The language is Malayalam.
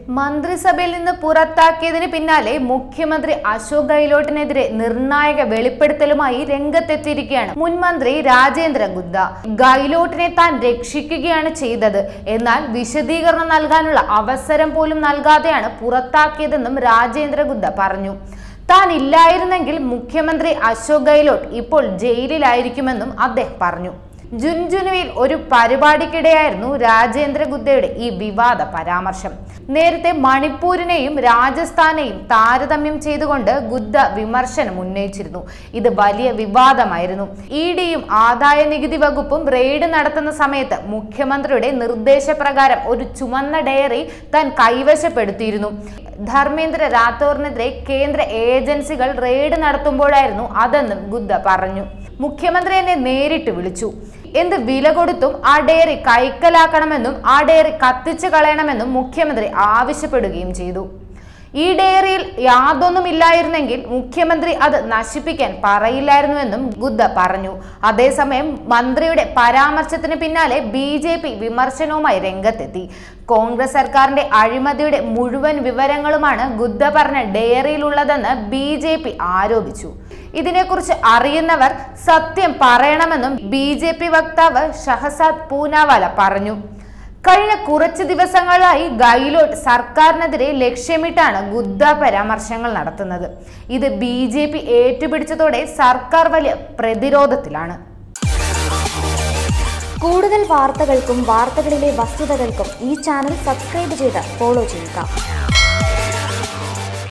മന്ത്രിസഭയിൽ നിന്ന് പുറത്താക്കിയതിന് പിന്നാലെ മുഖ്യമന്ത്രി അശോക് ഗെഹ്ലോട്ടിനെതിരെ നിർണായക വെളിപ്പെടുത്തലുമായി രംഗത്തെത്തിയിരിക്കുകയാണ് മുൻ മന്ത്രി രാജേന്ദ്ര ഗുദ്ദ ഗെഹ്ലോട്ടിനെ താൻ രക്ഷിക്കുകയാണ് ചെയ്തത് എന്നാൽ വിശദീകരണം നൽകാനുള്ള അവസരം പോലും നൽകാതെയാണ് പുറത്താക്കിയതെന്നും രാജേന്ദ്ര ഗുദ്ദ പറഞ്ഞു താൻ ഇല്ലായിരുന്നെങ്കിൽ മുഖ്യമന്ത്രി അശോക് ഗെഹ്ലോട്ട് ഇപ്പോൾ ജയിലിലായിരിക്കുമെന്നും അദ്ദേഹം പറഞ്ഞു ജുൻജുനുവിൽ ഒരു പരിപാടിക്കിടെയായിരുന്നു രാജേന്ദ്ര ഗുദ്ദയുടെ ഈ വിവാദ പരാമർശം നേരത്തെ മണിപ്പൂരിനെയും രാജസ്ഥാനെയും താരതമ്യം ചെയ്തുകൊണ്ട് ഗുദ്ദ വിമർശനം ഉന്നയിച്ചിരുന്നു ഇത് വലിയ വിവാദമായിരുന്നു ഇ ഡിയും ആദായ നികുതി വകുപ്പും റെയ്ഡ് നടത്തുന്ന സമയത്ത് മുഖ്യമന്ത്രിയുടെ നിർദ്ദേശപ്രകാരം ഒരു ചുമന്ന ഡയറി താൻ കൈവശപ്പെടുത്തിയിരുന്നു ധർമ്മേന്ദ്ര റാത്തോറിനെതിരെ കേന്ദ്ര ഏജൻസികൾ റെയ്ഡ് നടത്തുമ്പോഴായിരുന്നു അതെന്നും ഗുദ്ദ പറഞ്ഞു മുഖ്യമന്ത്രി എന്നെ നേരിട്ട് വിളിച്ചു എന്ത് വില കൊടുത്തും ആ ഡയറി കൈക്കലാക്കണമെന്നും ആ ഡയറി കത്തിച്ചു കളയണമെന്നും മുഖ്യമന്ത്രി ആവശ്യപ്പെടുകയും ചെയ്തു ഈ ഡയറിയിൽ യാതൊന്നുമില്ലായിരുന്നെങ്കിൽ മുഖ്യമന്ത്രി അത് നശിപ്പിക്കാൻ പറയില്ലായിരുന്നുവെന്നും ഗുദ്ദ പറഞ്ഞു അതേസമയം മന്ത്രിയുടെ പരാമർശത്തിന് പിന്നാലെ ബി ജെ പി വിമർശനവുമായി രംഗത്തെത്തി കോൺഗ്രസ് സർക്കാരിന്റെ അഴിമതിയുടെ മുഴുവൻ വിവരങ്ങളുമാണ് ഗുദ്ദ പറഞ്ഞ ഡയറിയിലുള്ളതെന്ന് ബി ജെ പി ആരോപിച്ചു ഇതിനെക്കുറിച്ച് അറിയുന്നവർ സത്യം പറയണമെന്നും ബി ജെ പി വക്താവ് ഷഹസാദ് പൂനാവാല പറഞ്ഞു കഴിഞ്ഞ കുറച്ച് ദിവസങ്ങളായി ഗൈലോട്ട് സർക്കാരിനെതിരെ ലക്ഷ്യമിട്ടാണ് ഗുദ്ദ പരാമർശങ്ങൾ നടത്തുന്നത് ഇത് ബി ജെ പി ഏറ്റുപിടിച്ചതോടെ സർക്കാർ വലിയ പ്രതിരോധത്തിലാണ് കൂടുതൽ വാർത്തകൾക്കും വാർത്തകളിലെ വസ്തുതകൾക്കും ഈ ചാനൽ സബ്സ്ക്രൈബ് ചെയ്ത് ഫോളോ ചെയ്യുക